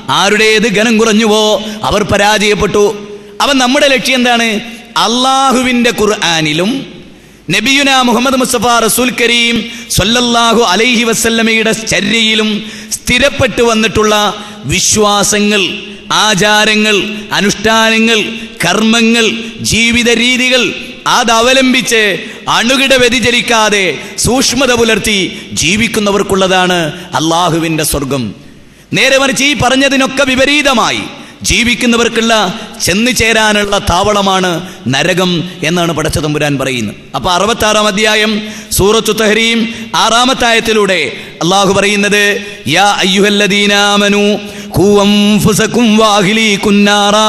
ആരുടേത് ഘനം കുറഞ്ഞുവോ അവർ പരാജയപ്പെട്ടു അവൻ നമ്മുടെ ലക്ഷ്യം എന്താണ് അള്ളാഹുവിൻ്റെ ഖുർആാനിലും നബിയുന മുഹമ്മദ് മുസ്തഫ റസൂൽ കരീം സല്ലല്ലാഹു അലൈഹി വസല്ലമയുടെ ചര്യയിലും സ്ഥിരപ്പെട്ടു വന്നിട്ടുള്ള വിശ്വാസങ്ങൾ ആചാരങ്ങൾ അനുഷ്ഠാനങ്ങൾ കർമ്മങ്ങൾ ജീവിത രീതികൾ അതവലംബിച്ച് അണുകിട വ്യതിചലിക്കാതെ സൂക്ഷ്മത പുലർത്തി ജീവിക്കുന്നവർക്കുള്ളതാണ് അള്ളാഹുവിൻ്റെ സ്വർഗം നേരെ മറിച്ച് ഈ പറഞ്ഞതിനൊക്കെ വിപരീതമായി ജീവിക്കുന്നവർക്കുള്ള ചെന്നു ചേരാനുള്ള താവളമാണ് നരകം എന്നാണ് പടച്ചതമ്പുരാൻ പറയുന്നത് അപ്പൊ അറുപത്താറാം അധ്യായം സൂറത്തു തഹരീം ആറാമത്തായത്തിലൂടെ അള്ളാഹു പറയുന്നത് യാ അയ്യുഹല്ലദീനാമനു കൂവംഫുസക്കും വാഹിലീക്കും നാറാ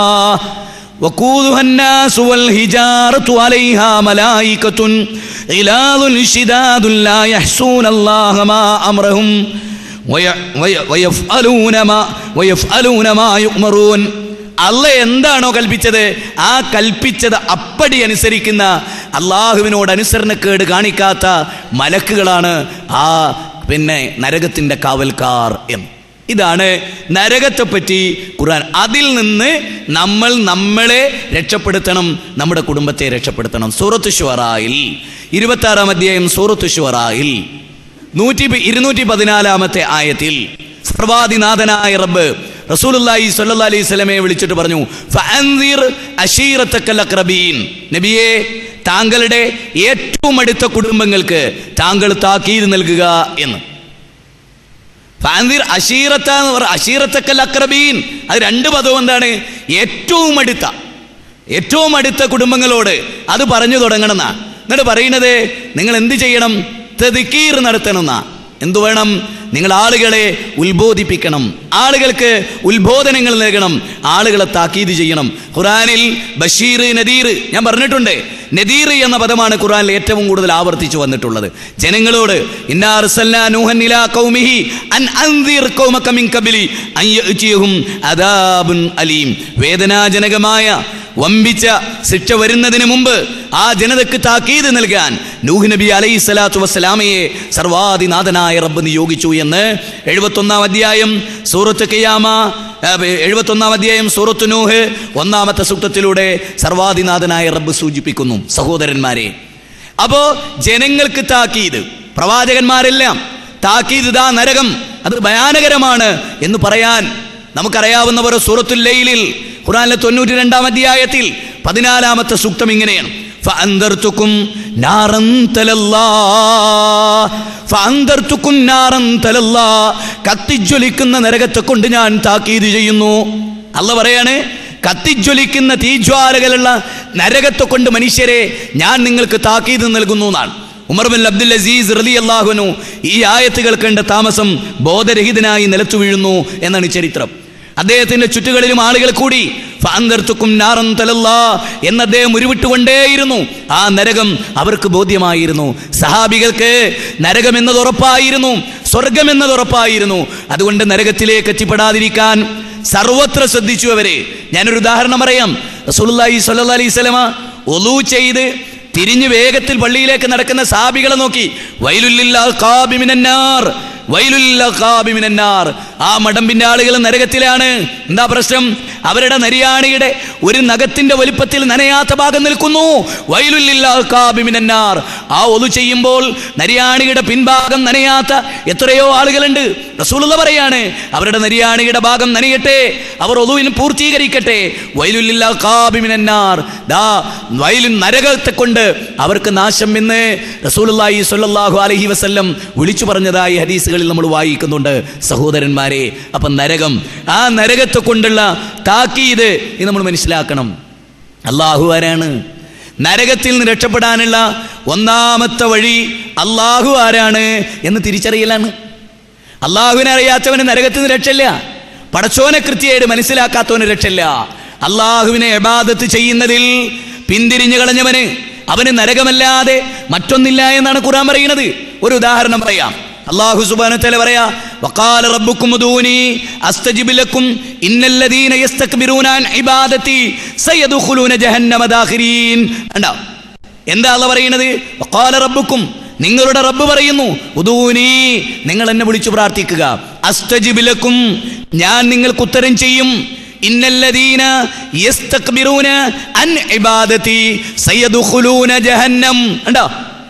وقودها الناس والهجارة عليها ملائكة غلاظ شداد لا يحسون الله ما أمرهم وي- وي- ويفعلون ما ويفعلون ما يؤمرون അല്ല എന്താണോ കൽപ്പിച്ചത് ആ കൽപ്പിച്ചത് അപ്പടി അനുസരിക്കുന്ന അള്ളാഹുവിനോട് അനുസരണക്കേട് കാണിക്കാത്ത മലക്കുകളാണ് ആ പിന്നെ നരകത്തിൻ്റെ കാവൽക്കാർ എന്ന് ഇതാണ് നരകത്തെപ്പറ്റി ഖുർആൻ അതിൽ നിന്ന് നമ്മൾ നമ്മളെ രക്ഷപ്പെടുത്തണം നമ്മുടെ കുടുംബത്തെ രക്ഷപ്പെടുത്തണം സൂറത്ത് ഷുവറായിൽ ഇരുപത്തി ആറാം അധ്യായം സൂറത്ത് ഷുവറായിൽ നൂറ്റി ഇരുന്നൂറ്റി പതിനാലാമത്തെ ആയത്തിൽ സർവാദിനാഥനായ റബ്ബ് റസൂലുള്ളാഹി സ്വല്ലല്ലാഹി അലൈഹി സ്വലമയെ വിളിച്ചിട്ട് പറഞ്ഞു ഫഅൻദിർ അശീറത്തക്കൽ അക്രബീൻ നബിയെ താങ്കളുടെ ഏറ്റവും അടുത്ത കുടുംബങ്ങൾക്ക് താങ്കൾ താക്കീത് നൽകുക എന്ന് ഫാൻദിർ അഷീറത്ത എന്ന് പറ അഷീറത്തക്കൽ അക്രബീൻ അത് രണ്ട് പദവും എന്താണ് ഏറ്റവും അടുത്ത ഏറ്റവും അടുത്ത കുടുംബങ്ങളോട് അത് പറഞ്ഞു തുടങ്ങണമെന്നാ എന്നിട്ട് പറയുന്നത് നിങ്ങൾ എന്ത് ചെയ്യണം തെതിക്കീർ നടത്തണമെന്നാ എന്തു വേണം നിങ്ങൾ ആളുകളെ ഉത്ബോധിപ്പിക്കണം ആളുകൾക്ക് ഉത്ബോധനങ്ങൾ നൽകണം ആളുകളെ താക്കീത് ചെയ്യണം ഖുറാനിൽ ബഷീർ നദീർ ഞാൻ പറഞ്ഞിട്ടുണ്ട് നദീർ എന്ന പദമാണ് ഖുറാനിൽ ഏറ്റവും കൂടുതൽ ആവർത്തിച്ചു വന്നിട്ടുള്ളത് ജനങ്ങളോട് ഇന്നാ അർസൽനാ നൂഹൻ ഇലാ ഖൗമിഹി അൻ അൻദിർ ഖൗമക മിൻ ഖബ്ലി അൻ യഅ്തിയഹും അദാബുൻ അലീം വേദനാജനകമായ വമ്പിച്ച ശിക്ഷ വരുന്നതിന് മുമ്പ് ആ ജനതക്ക് താക്കീത് നൽകാൻ നൂഹ് നബി അലൈഹി സ്വലാത്തു വസ്സലാമയെ സർവാദിനാഥനായ റബ്ബ് നിയോഗിച്ചു എന്ന് എഴുപത്തൊന്നാം അധ്യായം സൂറത്ത് കിയാമ എഴുപത്തൊന്നാം അധ്യായം സൂറത്ത് നൂഹ് ഒന്നാമത്തെ സൂക്തത്തിലൂടെ സർവാദിനാഥനായ റബ്ബ് സൂചിപ്പിക്കുന്നു സഹോദരന്മാരെ അപ്പോ ജനങ്ങൾക്ക് താക്കീത് പ്രവാചകന്മാരെല്ലാം താക്കീത് ദാ നരകം അത് ഭയാനകരമാണ് എന്ന് പറയാൻ നമുക്കറിയാവുന്ന പോലെ സൂറത്തുൽ ലൈലിൽ ഖുറാനിലെ തൊണ്ണൂറ്റി രണ്ടാം അധ്യായത്തിൽ പതിനാലാമത്തെ സൂക്തം ഇങ്ങനെയാണ് ഫഅൻദർതുക്കും നാറൻ തലല്ലാ ഫഅൻദർതുക്കും നാറൻ തലല്ലാ കത്തിജ്വലിക്കുന്ന നരകത്തെ കൊണ്ട് ഞാൻ താക്കീത് ചെയ്യുന്നു അല്ല പറയാണ് കത്തിജ്വലിക്കുന്ന തീജ്വാലകളുള്ള നരകത്തെ കൊണ്ട് മനുഷ്യരെ ഞാൻ നിങ്ങൾക്ക് താക്കീത് നൽകുന്നു എന്നാണ് ഉമർ ബിൻ അബ്ദുൽ അസീസ് റലി അള്ളാഹുനു ഈ ആയത്തുകൾ കണ്ട താമസം ബോധരഹിതനായി നിലത്തു വീഴുന്നു എന്നാണ് ചരിത്രം അദ്ദേഹത്തിന്റെ ചുറ്റുകളിലും ആളുകൾ കൂടി ഫാന്തർത്തുക്കും നാറൻ തലല്ലാ എന്ന് അദ്ദേഹം ഉരുവിട്ടുകൊണ്ടേയിരുന്നു ആ നരകം അവർക്ക് ബോധ്യമായിരുന്നു സഹാബികൾക്ക് നരകം എന്നത് ഉറപ്പായിരുന്നു സ്വർഗം എന്നത് ഉറപ്പായിരുന്നു അതുകൊണ്ട് നരകത്തിലേക്ക് എത്തിപ്പെടാതിരിക്കാൻ സർവത്ര ശ്രദ്ധിച്ചു അവരെ ഞാനൊരു ഉദാഹരണം പറയാം റസൂലുള്ളാഹി സ്വല്ലല്ലാഹി അലൈഹി വസല്ലമ ഒലു ചെയ്ത് തിരിഞ്ഞ് വേഗത്തിൽ പള്ളിയിലേക്ക് നടക്കുന്ന സാബികളെ നോക്കി വൈലുല്ലില്ലാ കാബിമിനന്നാർ വൈലുല്ല കാബിമിനന്നാർ ആ മടമ്പിന്റെ ആളുകൾ നരകത്തിലാണ് എന്താ പ്രശ്നം അവരുടെ നരിയാണിയുടെ ഒരു നഖത്തിന്റെ വലിപ്പത്തിൽ നനയാത്ത ഭാഗം നിൽക്കുന്നു വൈലുല്ലില്ല കാബിമിനന്നാർ ആ ഒതു ചെയ്യുമ്പോൾ നരിയാണിയുടെ പിൻഭാഗം നനയാത്ത എത്രയോ ആളുകളുണ്ട് റസൂലുള്ള പറയാണ് അവരുടെ നരിയാണിയുടെ ഭാഗം നനയട്ടെ അവർ ഒതുവിന് പൂർത്തീകരിക്കട്ടെ വൈലുല്ലില്ല കാബിമിനന്നാർ ദാ വയലിൻ നരകത്തെ കൊണ്ട് അവർക്ക് നാശം എന്ന് റസൂലുള്ളാഹി സ്വല്ലല്ലാഹു അലൈഹി വസല്ലം വിളിച്ചു പറഞ്ഞതായി ഹദീസുകളിൽ നമ്മൾ വായിക്കുന്നുണ്ട് സഹോദരന്മാരെ അപ്പം നരകം ആ നരകത്തെ കൊണ്ടുള്ള താക്കീത് ഇത് നമ്മൾ മനസ്സിലാക്കണം അള്ളാഹു ആരാണ് നരകത്തിൽ നിന്ന് രക്ഷപ്പെടാനുള്ള ഒന്നാമത്തെ വഴി അള്ളാഹു ആരാണ് എന്ന് തിരിച്ചറിയലാണ് അള്ളാഹുവിനെ അറിയാത്തവന് നരകത്തിൽ നിന്ന് രക്ഷയില്ല പടച്ചോനെ കൃത്യമായിട്ട് മനസ്സിലാക്കാത്തവന് രക്ഷയില്ല അള്ളാഹുവിനെ എബാദത്ത് ചെയ്യുന്നതിൽ പിന്തിരിഞ്ഞു കളഞ്ഞവന് അവന് നരകമല്ലാതെ മറ്റൊന്നില്ല എന്നാണ് ഖുറാൻ പറയുന്നത് ഒരു ഉദാഹരണം പറയാം അള്ളാഹു സുബാനത്തല പറയാ വഖാല റബ്ബുക്കും ഉദൂനി അസ്തജിബ് ലക്കും ഇന്നല്ലദീന യസ്തക്ബിറൂന അൻ ഇബാദത്തി സയദ്ഖുലൂന ജഹന്നമ ദാഖിരീൻ കണ്ടോ എന്താ അല്ല പറയുന്നത് വഖാല റബ്ബുക്കും നിങ്ങളുടെ റബ്ബ് പറയുന്നു ഉദൂനി നിങ്ങൾ എന്നെ വിളിച്ചു പ്രാർത്ഥിക്കുക അസ്തജിബിലക്കും ഞാൻ നിങ്ങൾക്ക് ഉത്തരം ചെയ്യും ഇന്നല്ലദീന യസ്തക്ബിറൂന അൻ ഇബാദതി സയദ്ഖുലൂന ജഹന്നം കണ്ടോ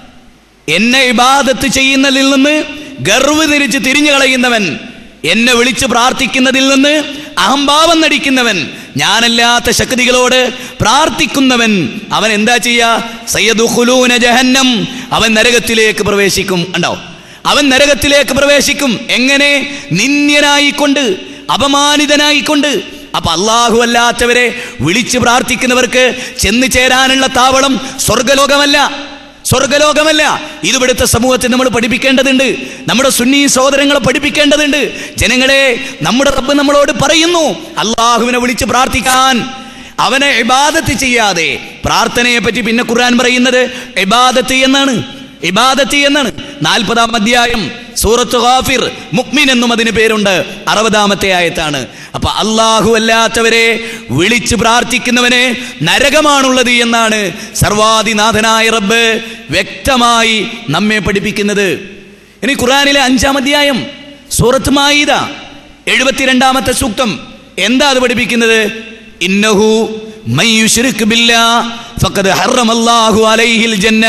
എന്നെ ഇബാദത്ത് ചെയ്യുന്നതിൽ നിന്ന് ഗർവ് തിരിച്ച് തിരിഞ്ഞു കളയുന്നവൻ എന്നെ വിളിച്ച് പ്രാർത്ഥിക്കുന്നതിൽ നിന്ന് അഹംഭാവം നടിക്കുന്നവൻ ഞാനല്ലാത്ത ശക്തികളോട് പ്രാർത്ഥിക്കുന്നവൻ അവൻ എന്താ ചെയ്യാ സയ്യദുഖുലൂന ജഹന്നം അവൻ നരകത്തിലേക്ക് പ്രവേശിക്കും ഉണ്ടോ അവൻ നരകത്തിലേക്ക് പ്രവേശിക്കും എങ്ങനെ നിന്ദ്യനായിക്കൊണ്ട് അപമാനിതനായിക്കൊണ്ട് അപ്പൊ അള്ളാഹു അല്ലാത്തവരെ വിളിച്ച് പ്രാർത്ഥിക്കുന്നവർക്ക് ചെന്ന് ചേരാനുള്ള താവളം സ്വർഗലോകമല്ല സ്വർഗലോകമല്ല ഇത് ഇവിടുത്തെ സമൂഹത്തിൽ നമ്മൾ പഠിപ്പിക്കേണ്ടതുണ്ട് നമ്മുടെ സുന്നി സഹോദരങ്ങളെ പഠിപ്പിക്കേണ്ടതുണ്ട് ജനങ്ങളെ നമ്മുടെ റബ്ബ് നമ്മളോട് പറയുന്നു അള്ളാഹുവിനെ വിളിച്ച് പ്രാർത്ഥിക്കാൻ അവനെ ഇബാദത്ത് ചെയ്യാതെ പ്രാർത്ഥനയെ പറ്റി പിന്നെ ഖുർആൻ പറയുന്നത് ഇബാദത്ത് എന്നാണ് ഇബാദത്ത് എന്നാണ് നാൽപ്പതാം അധ്യായം സൂറത്ത് ഗാഫിർ മുക്മിൻ എന്നും അതിന് പേരുണ്ട് അറുപതാമത്തെ ആയത്താണ് അപ്പൊ അള്ളാഹു അല്ലാത്തവരെ വിളിച്ച് പ്രാർത്ഥിക്കുന്നവനെ നരകമാണുള്ളത് എന്നാണ് സർവാദിനാഥനായ റബ്ബ് വ്യക്തമായി നമ്മെ പഠിപ്പിക്കുന്നത് ഇനി ഖുറാനിലെ അഞ്ചാം അധ്യായം സൂറത്ത് മായിദ എഴുപത്തിരണ്ടാമത്തെ സൂക്തം എന്താ അത് പഠിപ്പിക്കുന്നത് ഇന്നഹു മൻ യുശ്രിക് ബില്ലാ ഫഖദ് ഹറമല്ലാഹു അലൈഹിൽ ജന്ന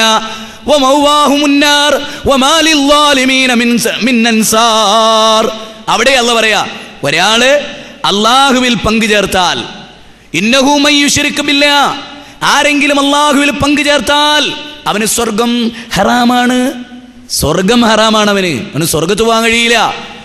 വമൗവാഹും النار വമാ ലിൽസാലിമീന മിൻ സ- മിൻ അൻസാർ അവിടെ അല്ല പറയാ ഒരാള് അള്ളാഹുവിൽ പങ്കു ചേർത്താൽ ഇന്നഹു മൻ യുശ്രിക് ബില്ലാ ആരെങ്കിലും അള്ളാഹുവിൽ പങ്കു ചേർത്താൽ അവന് സ്വർഗം ഹറാമാണ് സ്വർഗം ഹറാമാണ് അവന് അവന് സ്വർഗത്ത് പോകാൻ കഴിയില്ല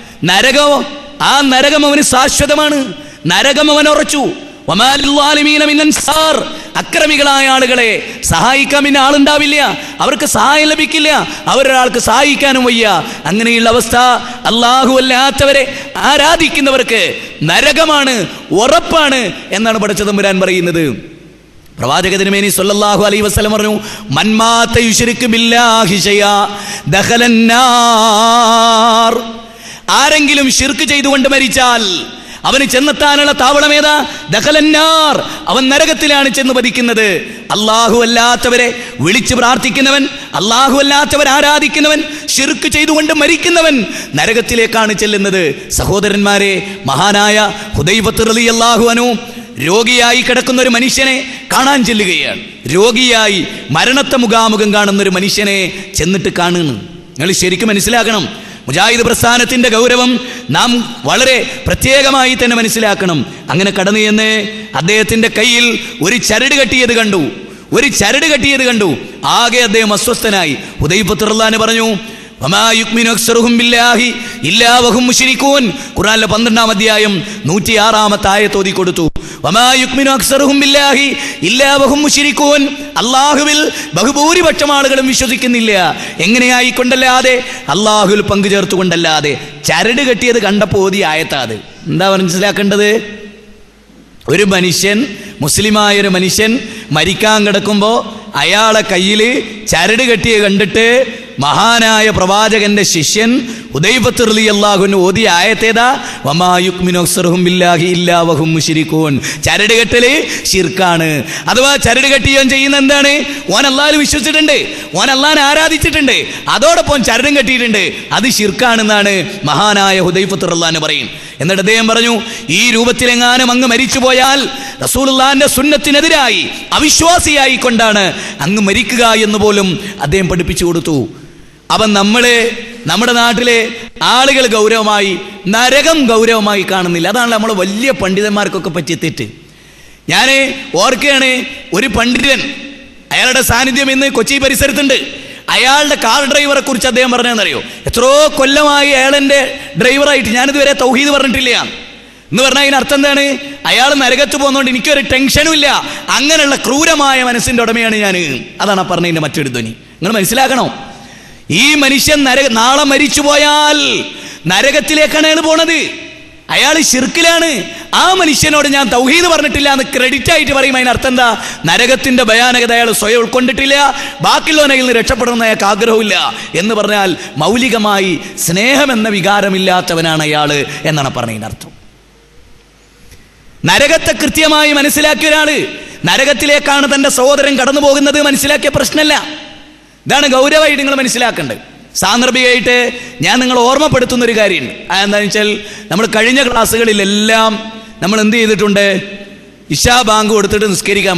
നരകം ആ നരകം അവന് ശാശ്വതമാണ് നരകം അവൻ ഉറച്ചു വമാലിദ്വാലിമീന മിൻ അൻസാർ. അക്രമികളായ ആളുകളെ സഹായിക്കാൻ പിന്നെ ആളുണ്ടാവില്ല അവർക്ക് സഹായം ലഭിക്കില്ല അവരൊരാൾക്ക് സഹായിക്കാനും വയ്യ അങ്ങനെയുള്ള അവസ്ഥ അള്ളാഹു അല്ലാത്തവരെ ആരാധിക്കുന്നവർക്ക് നരകമാണ് ഉറപ്പാണ് എന്നാണ് പഠിച്ചതമ്പുരാൻ പറയുന്നത് പ്രവാചക തിരുമേനി സല്ലല്ലാഹു അലൈഹി വസല്ലം പറഞ്ഞു മന്മാത്ത യുശ്രിക് ബില്ലാഹി ശൈഅ ദഖലൻ നാർ ആരെങ്കിലും ഷിർക്ക് ചെയ്തുകൊണ്ട് മരിച്ചാൽ അവന് ചെന്നെത്താനുള്ള താവളം ഏതാ ദഖലന്നാർ അവൻ നരകത്തിലാണ് ചെന്ന് പതിക്കുന്നത് അള്ളാഹു അല്ലാത്തവരെ വിളിച്ച് പ്രാർത്ഥിക്കുന്നവൻ അള്ളാഹു അല്ലാത്തവർ ആരാധിക്കുന്നവൻ ഷിർക്ക് ചെയ്തുകൊണ്ട് മരിക്കുന്നവൻ നരകത്തിലേക്കാണ് ചെല്ലുന്നത് സഹോദരന്മാരെ മഹാനായ ഹുദൈബത്ത് റളിയല്ലാഹു അൻഹു രോഗിയായി കിടക്കുന്ന ഒരു മനുഷ്യനെ കാണാൻ ചെല്ലുകയാണ് രോഗിയായി മരണത്തെ മുഖാമുഖം കാണുന്ന ഒരു മനുഷ്യനെ ചെന്നിട്ട് കാണുന്നു നിങ്ങൾ ശരിക്കും മനസ്സിലാക്കണം മുജാഹിദ് പ്രസ്ഥാനത്തിന്റെ ഗൗരവം നാം വളരെ പ്രത്യേകമായി തന്നെ മനസ്സിലാക്കണം അങ്ങനെ കടന്നു ചെന്ന് അദ്ദേഹത്തിന്റെ കയ്യിൽ ഒരു ചരട് കെട്ടിയത് കണ്ടു ഒരു ചരട് കെട്ടിയത് കണ്ടു ആകെ അദ്ദേഹം അസ്വസ്ഥനായി ഉദയപുത്രല്ലാന് പറഞ്ഞു വമാ യുക്മിനു അക്സറുഹും ബില്ലാഹി ഇല്ലാ വഹും മുശ്രിക്കൂൻ ഖുർആനിലെ പന്ത്രണ്ടാം അധ്യായം നൂറ്റിയാറാമത്തെ ആയത്ത് ഓതി കൊടുത്തു വമാ യുക്മിനു അക്സറുഹും ബില്ലാഹി ഇല്ലാ വഹും മുശ്രിക്കൂൻ അള്ളാഹുവിൽ ബഹുഭൂരിപക്ഷം ആളുകളും വിശ്വസിക്കുന്നില്ല എങ്ങനെയായിക്കൊണ്ടല്ലാതെ അള്ളാഹുവിൽ പങ്കു ചേർത്തുകൊണ്ടല്ലാതെ ചരട് കെട്ടിയത് കണ്ടപ്പോൾ ഓതി ആയത്താത് എന്താ മനസ്സിലാക്കേണ്ടത് ഒരു മനുഷ്യൻ മുസ്ലിമായ ഒരു മനുഷ്യൻ മരിക്കാൻ കിടക്കുമ്പോൾ അയാളെ കയ്യിൽ ചരട് കെട്ടിയ കണ്ടിട്ട് മഹാനായ പ്രവാചകന്റെ ശിഷ്യൻ ഉദൈബത്ത് റളി അള്ളാഹുവിന് ഓതിയ ആയത്തേതാ വമായുക്മിനോക്സറുഹും ബില്ലാഹി ഇല്ലാ വഹും മുശ്രിക്കൂൻ ചരട് കെട്ടല് ശിർക്കാണ് അഥവാ ചരട് കെട്ടിയവൻ ചെയ്യുന്ന എന്താണ് ഓൻ അള്ളാഹിൽ വിശ്വസിച്ചിട്ടുണ്ട് ഓൻ അള്ളാഹിനെ ആരാധിച്ചിട്ടുണ്ട് അതോടൊപ്പം ചരടും കെട്ടിയിട്ടുണ്ട് അത് ശിർക്കാണെന്നാണ് മഹാനായ ഹുദൈഫത്ത് റള്ളാന് പറയും എന്നിട്ട് അദ്ദേഹം പറഞ്ഞു ഈ രൂപത്തിലെങ്ങാനും അങ്ങ് മരിച്ചു പോയാൽ റസൂലുള്ളാന്റെ സുന്നത്തിനെതിരായി അവിശ്വാസിയായി കൊണ്ടാണ് അങ്ങ് മരിക്കുക എന്ന് പോലും അദ്ദേഹം പഠിപ്പിച്ചു കൊടുത്തു അവൻ നമ്മളെ നമ്മുടെ നാട്ടിലെ ആളുകൾ ഗൗരവമായി നരകം ഗൗരവമായി കാണുന്നില്ല അതാണ് നമ്മൾ വലിയ പണ്ഡിതന്മാർക്കൊക്കെ പറ്റിയ തെറ്റ് ഞാൻ ഓർക്കുകയാണ് ഒരു പണ്ഡിതൻ അയാളുടെ സാന്നിധ്യം ഇന്ന് കൊച്ചി പരിസരത്തുണ്ട് അയാളുടെ കാർ ഡ്രൈവറെ കുറിച്ച് അദ്ദേഹം പറഞ്ഞതെന്നറിയോ എത്രയോ കൊല്ലമായി അയാളെൻ്റെ ഡ്രൈവറായിട്ട് ഞാനിതുവരെ തൗഹീദ് പറഞ്ഞിട്ടില്ല എന്ന് പറഞ്ഞാൽ അതിന് അർത്ഥം എന്താണ് അയാൾ നരകത്ത് പോകുന്നതുകൊണ്ട് എനിക്കൊരു ടെൻഷനും ഇല്ല അങ്ങനെയുള്ള ക്രൂരമായ മനസ്സിന്റെ ഉടമയാണ് ഞാൻ അതാണ് ആ പറഞ്ഞതിന്റെ മറ്റൊരു ധ്വനി നിങ്ങൾ മനസ്സിലാക്കണോ ഈ മനുഷ്യൻ നരക നാളെ മരിച്ചു പോയാൽ നരകത്തിലേക്കാണ് അയാൾ പോണത് അയാൾ ശിർക്കിലാണ് ആ മനുഷ്യനോട് ഞാൻ തൗഹീദ് പറഞ്ഞിട്ടില്ല എന്ന് ക്രെഡിറ്റ് ആയിട്ട് പറയും അതിനർത്ഥം എന്താ നരകത്തിന്റെ ഭയാനകത അയാൾ സ്വയം ഉൾക്കൊണ്ടിട്ടില്ല ബാക്കിയുള്ളവനയിൽ നിന്ന് രക്ഷപ്പെടണമെന്ന് അയാൾക്ക് ആഗ്രഹമില്ല എന്ന് പറഞ്ഞാൽ മൗലികമായി സ്നേഹം എന്ന വികാരമില്ലാത്തവനാണ് അയാൾ എന്നാണ് പറഞ്ഞതിനർത്ഥം നരകത്തെ കൃത്യമായി മനസ്സിലാക്കിയ ഒരാള് നരകത്തിലേക്കാണ് തന്റെ സഹോദരൻ കടന്നു പോകുന്നത് മനസ്സിലാക്കിയ പ്രശ്നമല്ല ഇതാണ് ഗൗരവമായിട്ട് നിങ്ങൾ മനസ്സിലാക്കേണ്ടത് സാന്ദർഭികമായിട്ട് ഞാൻ നിങ്ങൾ ഓർമ്മപ്പെടുത്തുന്ന ഒരു കാര്യമുണ്ട് അതെന്താണെന്ന് വെച്ചാൽ നമ്മൾ കഴിഞ്ഞ ക്ലാസ്സുകളിലെല്ലാം നമ്മൾ എന്ത് ചെയ്തിട്ടുണ്ട് ഇഷാ ബാങ്ക് കൊടുത്തിട്ട് നിസ്കരിക്കാൻ